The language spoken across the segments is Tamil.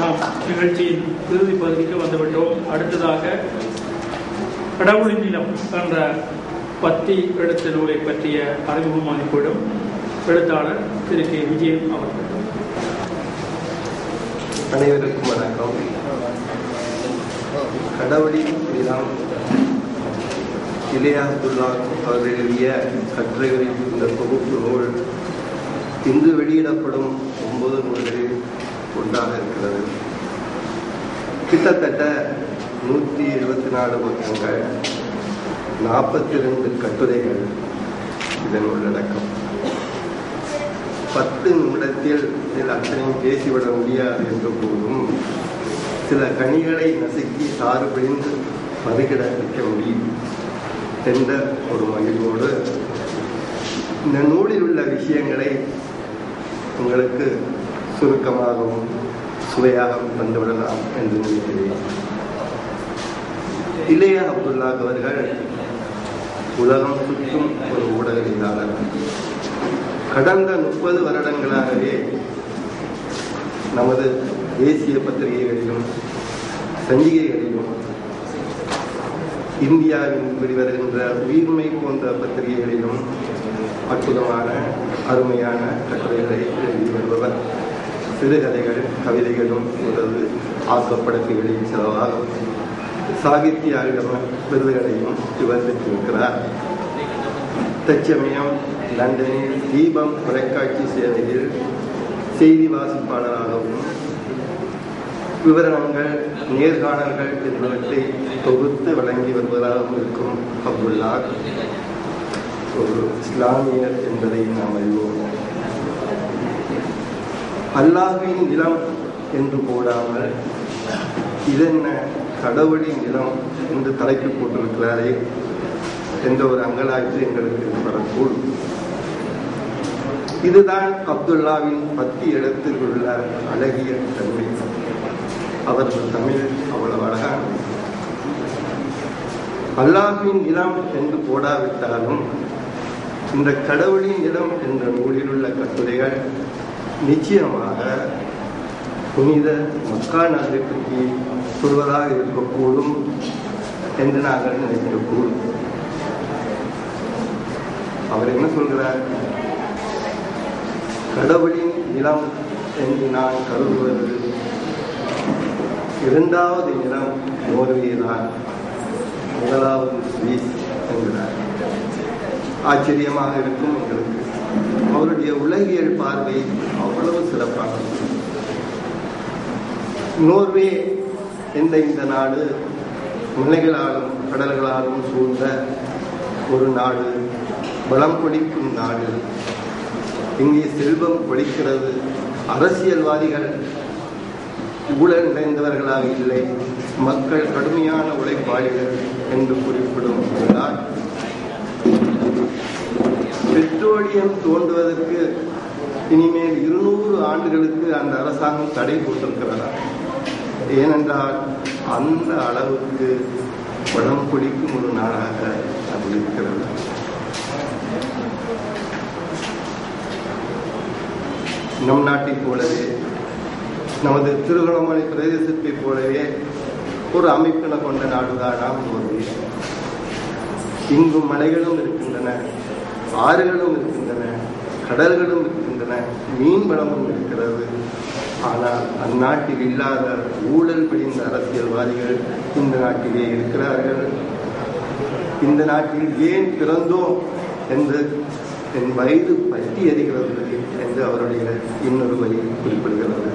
நாம் நிகழ்ச்சியின் இறுதி பகுதிக்கு வந்துவிட்டோம் அடுத்ததாக கடவுளின் நிலம் என்ற பத்தி எழுத்து நூலை பற்றிய அறிமுகம் அனுப்பிவிடும் எழுத்தாளர் திரு கே விஜயன் அவர்கள் அனைவருக்கும் வணக்கம் கடவுளின் நிலம் இளையா அப்துல்லா அவர்கள் எழுதிய கட்டுரைகளில் இந்த தொகுப்பு நூல் இன்று வெளியிடப்படும் ஒன்பது நூல்களில் ஒன்றாக இருக்கிறது கிட்டத்தட்ட நூற்றி எழுபத்தி நாலு பக்கங்கள் நாற்பத்தி ரெண்டு கட்டுரைகள் இதன் உள்ளடக்கம் பத்து நிமிடத்தில் இதில் அத்தனையும் பேசிவிட முடியாது என்ற போதும் சில கனிகளை நசுக்கி சாறு பிழிந்து பருகிட வைக்க முடியும் என்ற ஒரு மகிழ்வோடு இந்த நூலில் உள்ள விஷயங்களை உங்களுக்கு சுருக்கமாகவும் சுவையாகவும் தந்துவிடலாம் என்று நினைக்கிறேன் இளையா அப்துல்லா அவர்கள் உலகம் சுற்றும் ஒரு ஊடகவியலாளர் கடந்த முப்பது வருடங்களாகவே நமது தேசிய பத்திரிகைகளிலும் சஞ்சிகைகளிலும் இந்தியாவின் வெளிவருகின்ற உயிர்மை போன்ற பத்திரிகைகளிலும் அற்புதமான அருமையான கட்டுரைகளை எழுதி வருபவர் சிறுகதைகள் கவிதைகளும் உறவு ஆக்கப்படத்துகளில் செலவாகும் சாகித்ய அகாதமி விருதுகளையும் இவர் பெற்றிருக்கிறார் தற்சமயம் லண்டனில் தீபம் தொலைக்காட்சி சேவையில் செய்தி வாசிப்பாளராகவும் விவரணங்கள் நேர்காணல்கள் என்பவற்றை தொகுத்து வழங்கி வருவதாகவும் இருக்கும் அப்துல்லா ஒரு இஸ்லாமியர் என்பதை நாம் அறிவோம் அல்லாஹின் நிலம் என்று போடாமல் இதென்ன கடவுளின் நிலம் என்று தலைப்பு போட்டிருக்கிறாரே என்ற ஒரு அங்கலாய்வு எங்களுக்கு வரக்கூடும் இதுதான் அப்துல்லாவின் பத்தி இடத்தில் உள்ள அழகிய தன்மை அவரது தமிழ் அவ்வளவு அழகான அல்லாஹின் நிலம் என்று போடாவிட்டாலும் இந்த கடவுளின் நிலம் என்ற நூலில் உள்ள கட்டுரைகள் நிச்சயமாக புனித மக்கா நகரை பற்றி சொல்வதாக இருக்கக்கூடும் என்று நாங்கள் நினைக்கக்கூடும் அவர் என்ன சொல்கிறார் கடவுளின் நிலம் என்று நான் கருதுவது இரண்டாவது நிலம் நோர்வேதான் முதலாவது சுவிஸ் என்கிறார் ஆச்சரியமாக இருக்கும் எங்களுக்கு அவருடைய உலகியல் பார்வை அவ்வளவு சிறப்பானது நோர்வே என்ற இந்த நாடு மலைகளாலும் கடல்களாலும் சூழ்ந்த ஒரு நாடு பலம் கொடிக்கும் நாடு இங்கே செல்வம் கொடிக்கிறது அரசியல்வாதிகள் ஊழல் நிறைந்தவர்களாக இல்லை மக்கள் கடுமையான உழைப்பாளிகள் என்று குறிப்பிடும் நாடு பெட்ரோலியம் தோண்டுவதற்கு இனிமேல் இருநூறு ஆண்டுகளுக்கு அந்த அரசாங்கம் தடை போட்டிருக்கிறதா ஏனென்றால் அந்த அளவுக்கு படம் பிடிக்கும் ஒரு நாடாக அது இருக்கிறது நம் நாட்டைப் போலவே நமது திருகோணமலை பிரதேசத்தைப் போலவே ஒரு அமைப்பின கொண்ட நாடுதான் நாம் நோர்வே இங்கும் மலைகளும் இருக்கின்றன ஆறுகளும் இருக்கின்றன கடல்களும் இருக்கின்றன மீன் வளமும் இருக்கிறது ஆனால் அந்நாட்டில் இல்லாத ஊழல் பிடிந்த அரசியல்வாதிகள் இந்த நாட்டிலே இருக்கிறார்கள் இந்த நாட்டில் ஏன் பிறந்தோம் என்று என் வயது பற்றி எறிகிறது என்று அவருடைய இன்னொரு வழி குறிப்பிடுகிறது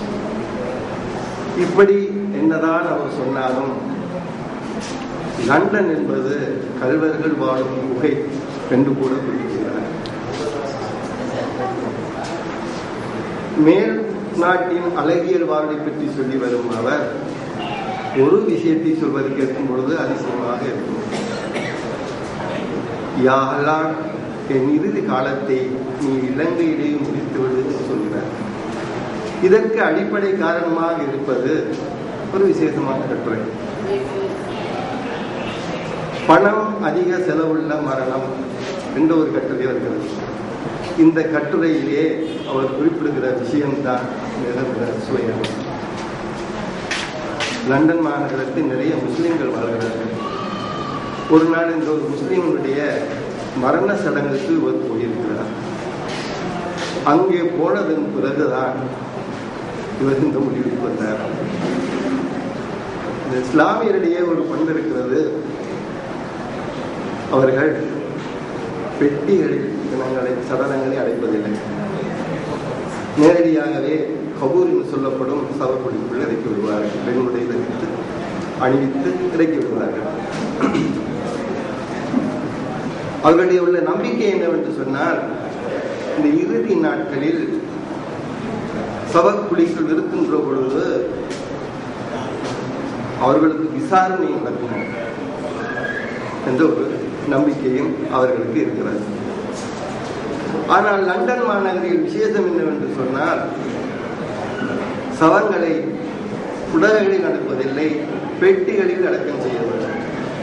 இப்படி என்னதான் அவர் சொன்னாலும் லண்டன் என்பது கல்வர்கள் வாழும் குகை என்று கூட குறிப்பிடுகிறார் மேல் நாட்டின் அழகியல் வாழ்வை பற்றி சொல்லி வரும் அவர் ஒரு விஷயத்தை சொல்வது கேட்கும் பொழுது அதிசயமாக இருக்கும் யாரெல்லாம் என் இறுதி காலத்தை நீ இலங்கையிலேயே முடித்துவிடு என்று சொல்கிறார் இதற்கு அடிப்படை காரணமாக இருப்பது ஒரு விசேஷமான கட்டுரை பணம் அதிக செலவுள்ள மரணம் என்ற ஒரு கட்டுரை வருகிறது இந்த கட்டுரையிலே அவர் குறிப்பிடுகிற விஷயம்தான் மிக மிக சுவையான லண்டன் மாநகரத்தில் நிறைய முஸ்லிம்கள் வாழ்கிறார்கள் ஒரு நாள் இந்த ஒரு முஸ்லிம்களுடைய மரண சடங்குக்கு இவர் போயிருக்கிறார் அங்கே போனதன் பிறகுதான் இவர் இந்த முடிவுக்கு வந்தார் இந்த இஸ்லாமியரிடையே ஒரு பண்பு இருக்கிறது அவர்கள் பெட்டிகளில் பிணங்களை சடலங்களை அடைப்பதில்லை நேரடியாகவே கபூர் என்று சொல்லப்படும் சவக்குடிக்குள் இறக்கி விடுவார்கள் பெண்ணுடைய தரித்து அணிவித்து இறக்கி விடுவார்கள் அவர்களுடைய உள்ள நம்பிக்கை என்னவென்று சொன்னால் இந்த இறுதி நாட்களில் சவக்குழிக்குள் இருக்கின்ற பொழுது அவர்களுக்கு விசாரணை நடக்கும் என்ற ஒரு நம்பிக்கையும் அவர்களுக்கு இருக்கிறது ஆனால் லண்டன் மாநகரில் விசேஷம் என்னவென்று சொன்னால் சவங்களை குடகளில் அனுப்புவதில்லை பெட்டிகளில் அடக்கம் செய்ய வேண்டும்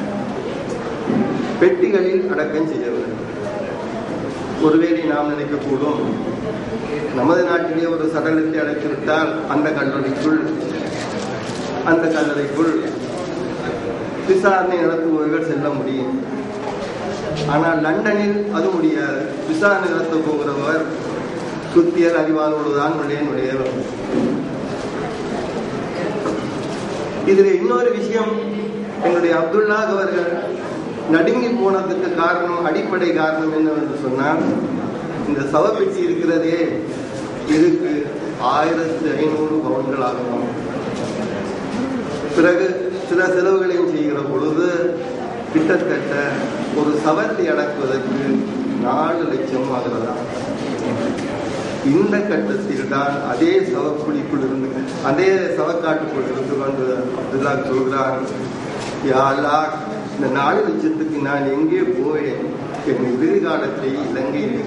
பெட்டிகளில் அடக்கம் செய்ய வேண்டும் ஒருவேளை நாம் நினைக்கக்கூடும் நமது நாட்டிலே ஒரு சடலத்தை அடைத்துவிட்டால் அந்த கல்லறைக்குள் அந்த கல்லறைக்குள் விசாரணை நடத்துபவர்கள் செல்ல முடியும் ஆனால் லண்டனில் அது முடியாது விசாரணை நடத்த போகிறவர் சுத்தியல் அறிவாளோடுதான் உள்ளே நுழைய இதுல இன்னொரு விஷயம் என்னுடைய அப்துல்லா அவர்கள் நடுங்கி போனதுக்கு காரணம் அடிப்படை காரணம் என்னவென்று சொன்னால் இந்த சவப்பெட்டி இருக்கிறதே இதுக்கு ஆயிரத்தி ஐநூறு பவுன்கள் ஆகணும் பிறகு சில செலவுகளையும் செய்கிற பொழுது கிட்டத்தட்ட ஒரு சவத்தை அடக்குவதற்கு நாலு லட்சம் ஆகிறதா இந்த கட்டத்தில் தான் அதே சவக்குழிக்குள் இருந்து அதே சவக்காட்டுக்குள் இருந்து கொண்டு அப்துல்லா சொல்கிறார் யாழ்லா இந்த நாலு லட்சத்துக்கு நான் எங்கே போவேன் என் எதிர்காலத்தை இலங்கையில்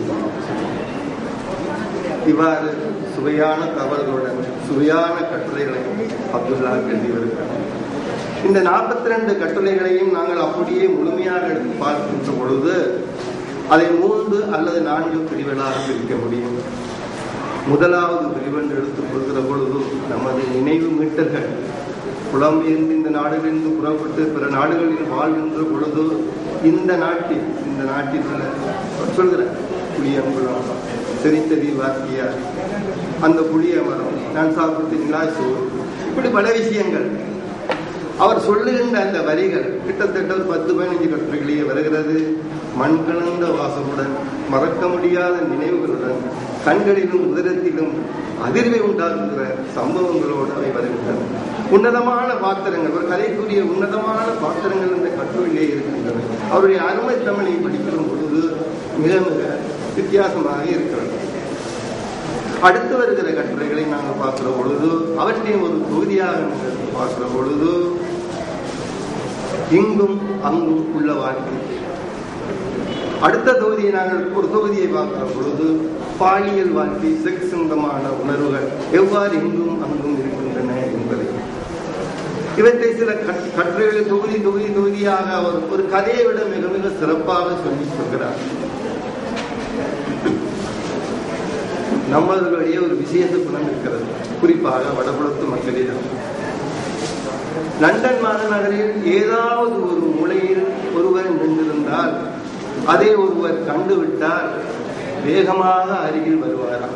இவ்வாறு சுவையான தவறுகளுடன் சுவையான கட்டுரைகளை அப்துல்லா எழுதி வருகிறார் இந்த நாற்பத்தி ரெண்டு கட்டுரைகளையும் நாங்கள் அப்படியே முழுமையாக எடுத்து பார்க்கின்ற பொழுது அதை மூன்று அல்லது நான்கு பிரிவுகளாக பிரிக்க முடியும் முதலாவது பிரிவென்று எடுத்துக் கொள்கிற பொழுது நமது நினைவு மீட்டல்கள் புலம்பெயர்ந்து இந்த நாடுகளிலிருந்து புறப்பட்டு பிற நாடுகளில் வாழ்கின்ற பொழுது இந்த நாட்டில் இந்த நாட்டில் உள்ள சொல்கிற புளியங்குளம் தெரித்ததி வாக்கியார் அந்த புளிய மரம் நான் சாப்பிட்டு நிலாசோர் இப்படி பல விஷயங்கள் அவர் சொல்லுகின்ற அந்த வரிகள் கிட்டத்தட்ட ஒரு பத்து பதினஞ்சு கட்டுரைகளிலே வருகிறது மண் கலந்த வாசமுடன் மறக்க முடியாத நினைவுகளுடன் கண்களிலும் உதரத்திலும் அதிர்வை உண்டாக்குகிற சம்பவங்களோடு அவை வருகின்றன உன்னதமான பாத்திரங்கள் ஒரு கதைக்குரிய உன்னதமான பாத்திரங்கள் இந்த கட்டுரையிலே இருக்கின்றன அவருடைய அருமை தமிழை படிக்கிற பொழுது மிக மிக வித்தியாசமாக இருக்கிறது அடுத்து வருகிற கட்டுரைகளை நாங்கள் பார்க்கிற பொழுது அவற்றையும் ஒரு தொகுதியாக நாங்கள் பார்க்கிற பொழுது இங்கும் அங்கும் உள்ள வாழ்க்கை அடுத்த தொகுதியை நாங்கள் ஒரு தொகுதியை பார்க்கிற பொழுது பாலியல் வாழ்க்கை செக்ஸ் சொந்தமான உணர்வுகள் எவ்வாறு இங்கும் அங்கும் இருக்கின்றன என்பதை இவற்றை சில கட்- கட்டுரைகளை தொகுதி தொகுதி தொகுதியாக அவர் ஒரு கதையை விட மிக மிக சிறப்பாக சொல்லி சொல்கிறார் நம்மளுடைய ஒரு விசேஷ குணம் இருக்கிறது குறிப்பாக வடபுலத்து மக்களிடம் லண்டன் மாநகரில் ஏதாவது ஒரு மூலையில் ஒருவர் நின்றிருந்தால் அதை ஒருவர் கண்டுவிட்டால் வேகமாக அருகில் வருவாராம்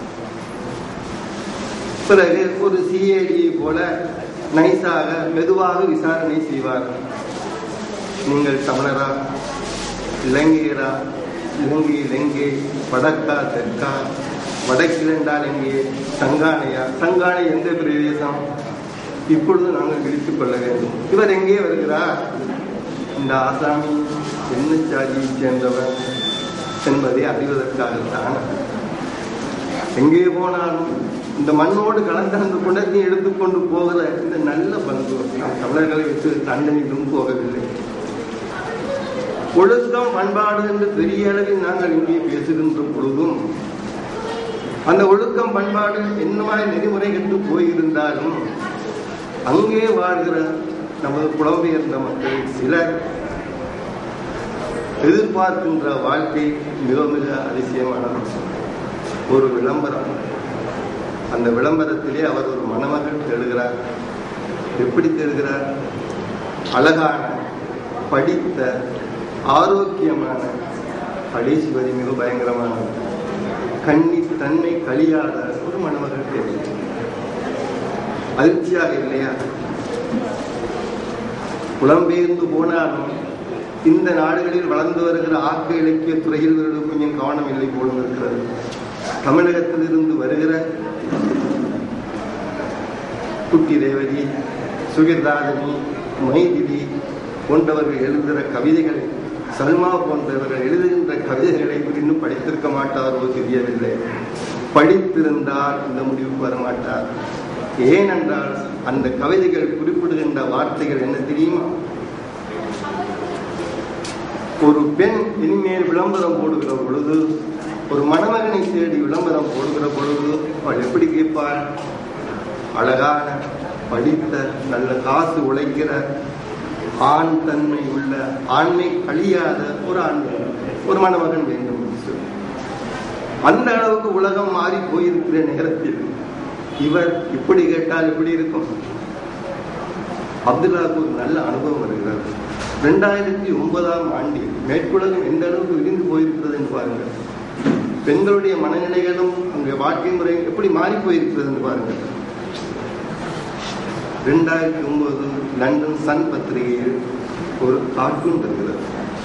பிறகு ஒரு சிஐடியை போல நைஸாக மெதுவாக விசாரணை செய்வார் நீங்கள் தமிழரா இலங்கையரா இலங்கையில் எங்கே வடக்கா தெற்கா வடக்கில் என்றால் எங்கே சங்கானையா சங்கானை எந்த பிரதேசம் இப்பொழுது நாங்கள் விழித்துக் கொள்ள வேண்டும் இவர் எங்கே வருகிறார் இந்த ஆசாமி என்ன ஜாதியைச் சேர்ந்தவர் என்பதை அறிவதற்காகத்தான் எங்கே போனாலும் இந்த மண்ணோடு கலந்த அந்த குணத்தை எடுத்துக்கொண்டு போகிற இந்த நல்ல பண்பு நாம் தமிழர்களை விட்டு தண்டனையிலும் போகவில்லை ஒழுக்கம் பண்பாடு என்று பெரிய அளவில் நாங்கள் இங்கே பேசுகின்ற பொழுதும் அந்த ஒழுக்கம் பண்பாடு என்ன மாதிரி நெறிமுறை என்று போயிருந்தாலும் அங்கே வாழ்கிற நமது புலம்பெயர்ந்த மக்கள் சிலர் எதிர்பார்க்கின்ற வாழ்க்கை மிக மிக அதிசயமானது ஒரு விளம்பரம் அந்த விளம்பரத்திலே அவர் ஒரு மணமகள் எழுகிறார் எப்படி தருகிறார் அழகான படித்த ஆரோக்கியமான கடைசி வரி மிக பயங்கரமானது கண்ணி தன்மை கழியாத ஒரு மணமகள் தேவை அதிர்ச்சியாக இல்லையா புலம்பெயர்ந்து போனாலும் இந்த நாடுகளில் வளர்ந்து வருகிற ஆக்க இலக்கிய துறையில் இவர்களுக்கு கொஞ்சம் கவனம் இல்லை போலும் இருக்கிறது தமிழகத்திலிருந்து வருகிற குட்டி ரேவதி சுகிர்தாதனி மைதிலி போன்றவர்கள் எழுதுகிற கவிதைகளை சல்மா போன்றவர்கள் எழுதுகின்ற கவிதைகளை இன்னும் படித்திருக்க மாட்டாரோ தெரியவில்லை படித்திருந்தால் இந்த முடிவுக்கு வரமாட்டார் ஏனென்றால் அந்த கவிதைகள் குறிப்பிடுகின்ற வார்த்தைகள் என்ன தெரியுமா ஒரு பெண் இனிமேல் விளம்பரம் போடுகிற பொழுது ஒரு மணமகனை தேடி விளம்பரம் போடுகிற பொழுது அவள் எப்படி கேட்பாள் அழகான படித்த நல்ல காசு உழைக்கிற ஆண் தன்மை உள்ள ஆண்மை கழியாத ஒரு ஆண் வேண்டும். ஒரு மணமகன் வேண்டும் என்று சொல்லி. அந்த அளவுக்கு உலகம் மாறி போயிருக்கிற நேரத்தில் இவர் இப்படி கேட்டால் எப்படி இருக்கும் அப்துல்லாவுக்கு ஒரு நல்ல அனுபவம் வருகிறது ரெண்டாயிரத்தி ஒன்பதாம் ஆண்டில் மேற்குலகம் எந்த அளவுக்கு விரிந்து போயிருக்கிறது என்று பாருங்கள் பெண்களுடைய மனநிலைகளும் அங்கே வாழ்க்கை முறை எப்படி மாறி போயிருக்கிறது என்று பாருங்கள் ரெண்டாயிரத்தி ஒன்பது லண்டன் சன் பத்திரிகையில் ஒரு கார்ட்டூன் வருகிறது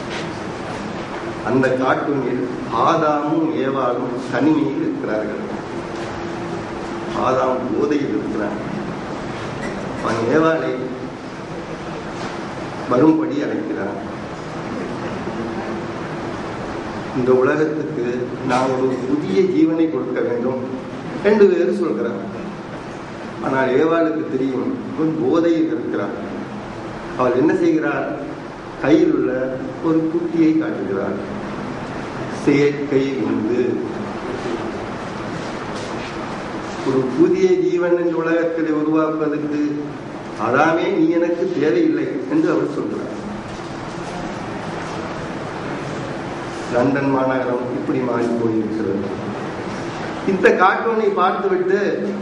அந்த கார்ட்டூனில் ஆதாமும் ஏவாளும் தனிமையில் இருக்கிறார்கள் ஆதாம் போதையில் இருக்கிறான் அவன் ஏவாளை வரும்படி அழைக்கிறான் இந்த உலகத்துக்கு நான் ஒரு புதிய ஜீவனை கொடுக்க வேண்டும் ரெண்டு பேர் சொல்கிறான் ஆனால் ஏவாளுக்கு தெரியும் இவன் போதையில் இருக்கிறான் அவள் என்ன செய்கிறாள் கையில் உள்ள ஒரு குட்டியை காட்டுகிறாள் செயற்கை உண்டு ஒரு புதிய ஜீவன் இந்த உலகத்தில் உருவாக்குவதற்கு அதாமே நீ எனக்கு தேவையில்லை என்று அவள் சொல்கிறார் லண்டன் மாநகரம் இப்படி மாறி போயிருக்கிறது இந்த கார்ட்டூனை பார்த்துவிட்டு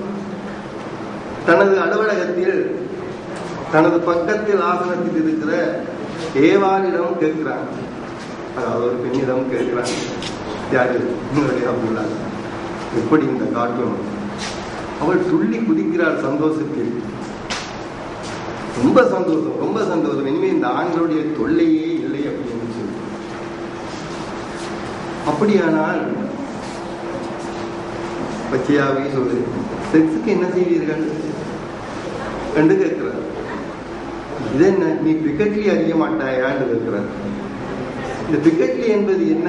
தனது அலுவலகத்தில் தனது பக்கத்தில் ஆசனத்தில் இருக்கிற ஏவாளிடம் கேட்கிறான் அதாவது ஒரு பெண்ணிடம் கேட்கிறான் யாரு உங்களுடைய அப்துல்லா எப்படி இந்த கார்ட்டூன் அவள் துள்ளி குதிக்கிறாள் சந்தோஷத்தில் ரொம்ப சந்தோஷம் ரொம்ப சந்தோஷம் இனிமே இந்த ஆண்களுடைய தொல்லையே இல்லை அப்படின்னு சொல்லி அப்படியானால் பச்சையாவே சொல்லு செக்ஸுக்கு என்ன செய்வீர்கள் என்று கேட்கிறார் இது என்ன நீ பிக்கட்லி அறிய மாட்டாயான்னு கேட்கிறார் இந்த பிக்கட்லி என்பது என்ன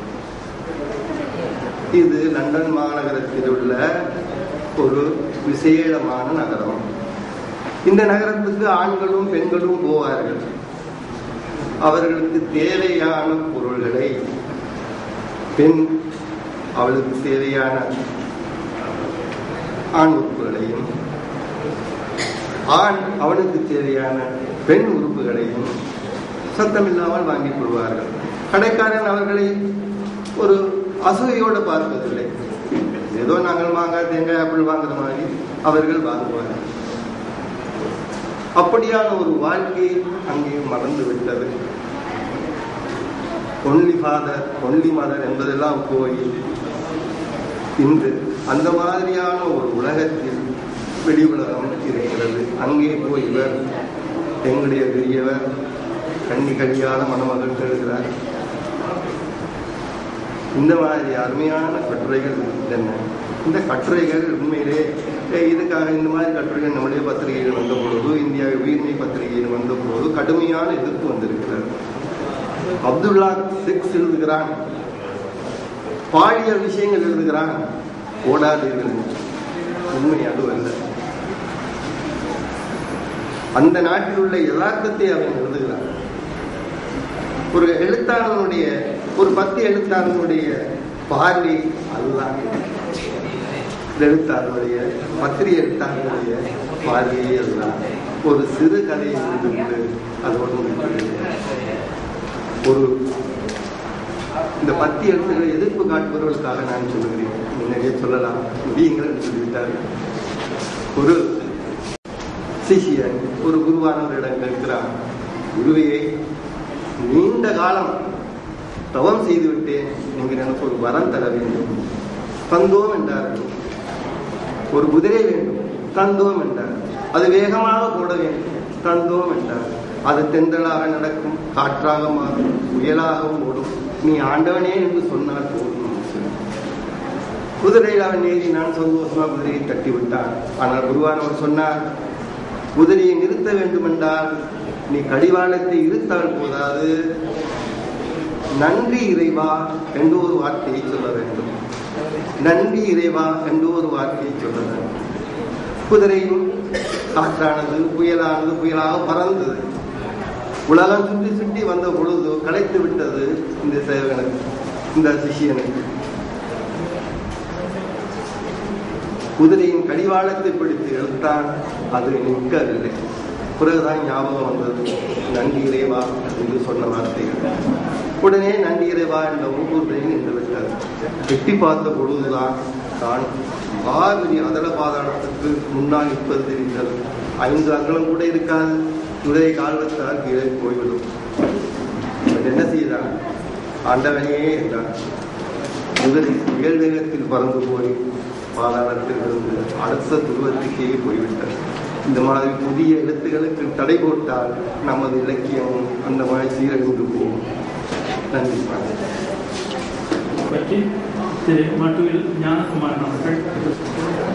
இது லண்டன் மாநகரத்தில் உள்ள ஒரு விசேடமான நகரம் இந்த நகரத்துக்கு ஆண்களும் பெண்களும் போவார்கள் அவர்களுக்கு தேவையான பொருள்களை பெண் அவளுக்கு தேவையான ஆண் உறுப்புகளையும் ஆண் அவனுக்கு தேவையான பெண் உறுப்புகளையும் சத்தமில்லாமல் வாங்கிக் கொள்வார்கள் கடைக்காரன் அவர்களை ஒரு அசூயோடு பார்ப்பதில்லை ஏதோ நாங்கள் மாங்காய் தேங்காய் ஆப்பிள் வாங்குற மாதிரி அவர்கள் வாங்குவார்கள் அப்படியான ஒரு வாழ்க்கை அங்கே மறந்து விட்டது ஒன்லி ஃபாதர் ஒன்லி மதர் என்பதெல்லாம் போய் இன்று அந்த மாதிரியான ஒரு உலகத்தில் வெளி உலகம் இருக்கிறது அங்கே போய் இவர் எங்களுடைய பெரியவர் கண்ணி கழியாத மணமகள் எழுகிறார் இந்த மாதிரி அருமையான கட்டுரைகள் என்ன இந்த கட்டுரைகள் உண்மையிலே ஏய், இதுக்காக இந்த மாதிரி கட்டுரைகள் நம்முடைய பத்திரிகைகள் வந்த பொழுது இந்தியா உயிர்மை பத்திரிகையில் வந்த பொழுது கடுமையான எதிர்ப்பு வந்திருக்கிறது அப்துல்லா சிக்ஸ் எழுதுகிறான் பாலியல் விஷயங்கள் எழுதுகிறான் ஓடாதீர்கள் உண்மை அதுவல்ல அந்த நாட்டில் உள்ள யதார்த்தத்தை அவன் எழுதுகிறான் ஒரு எழுத்தாளனுடைய ஒரு பத்து எழுத்தாளனுடைய பார்வை அதுதான் இந்த எழுத்தாளனுடைய பத்திரிகை எழுத்தாளனுடைய பார்வையே அதுதான் ஒரு சிறு கதையை எழுதுகிறது அதோடு முடிக்கிறது ஒரு இந்த பத்தி எழுத்துக்களை எதிர்ப்பு காட்டுபவர்களுக்காக நான் சொல்லுகிறேன் முன்னாடியே சொல்லலாம் முடியுங்கள் என்று சொல்லிவிட்டார் ஒரு சிஷியன் ஒரு குருவானவரிடம் கேட்கிறான் குருவே நீண்ட காலம் தவம் செய்து விட்டேன் நீங்கள் எனக்கு ஒரு வரம் தர வேண்டும் தந்தோம் என்றார்கள் ஒரு குதிரை வேண்டும் தந்தோம் என்றார் அது வேகமாக போட வேண்டும் தந்தோம் என்றார் அது தென்றலாக நடக்கும் காற்றாக மாறும் புயலாகவும் ஓடும் நீ ஆண்டவனே என்று சொன்னால் போதும் என்று சொன்னார். குதிரையில் அவன் ஏறினான் சந்தோஷமா குதிரையை தட்டி விட்டான் ஆனால் குருவானவர் சொன்னார் குதிரையை நிறுத்த வேண்டுமென்றால் நீ கடிவாளத்தை இருத்தால் போதாது நன்றி இறைவா என்று ஒரு வார்த்தையை சொல்ல வேண்டும் நன்றி இறைவா என்று ஒரு வார்த்தையை சொல்ல வேண்டும் குதிரையும் காற்றானது புயலானது புயலாக பறந்தது உலகம் சுற்றி சுற்றி வந்த பொழுது களைத்து விட்டது இந்த சேவகனுக்கு இந்த சிஷியனுக்கு குதிரையின் கடிவாளத்தை பிடித்து இழுத்தான் அது நிற்கவில்லை பிறகுதான் ஞாபகம் வந்தது நன்றி இறைவா என்று சொன்ன வார்த்தைகள் உடனே நன்றி இறைவா என்ற ஊர் நின்று விட்டது எட்டி பார்த்த பொழுதுதான் தான் பாவிரி அதல பாதாளத்துக்கு முன்னால் நிற்பது தெரிந்தது ஐந்து அங்கலம் கூட இருக்காது குதிரை கால் வைத்தால் கீழே போய்விடும் இவன் என்ன செய்தான் ஆண்டவனே என்றான் குதிரை புயல் வேகத்தில் பறந்து போய் பாதாளத்தில் இருந்து அடுத்த துருவத்துக்கே போய்விட்டது இந்த மாதிரி புதிய எழுத்துகளுக்கு தடை போட்டால் நமது இலக்கியமும் அந்த மாதிரி சீரழிந்து போகும் நன்றி வணக்கம். பற்றி திரு மட்டுவில் ஞானகுமாரன் அவர்கள்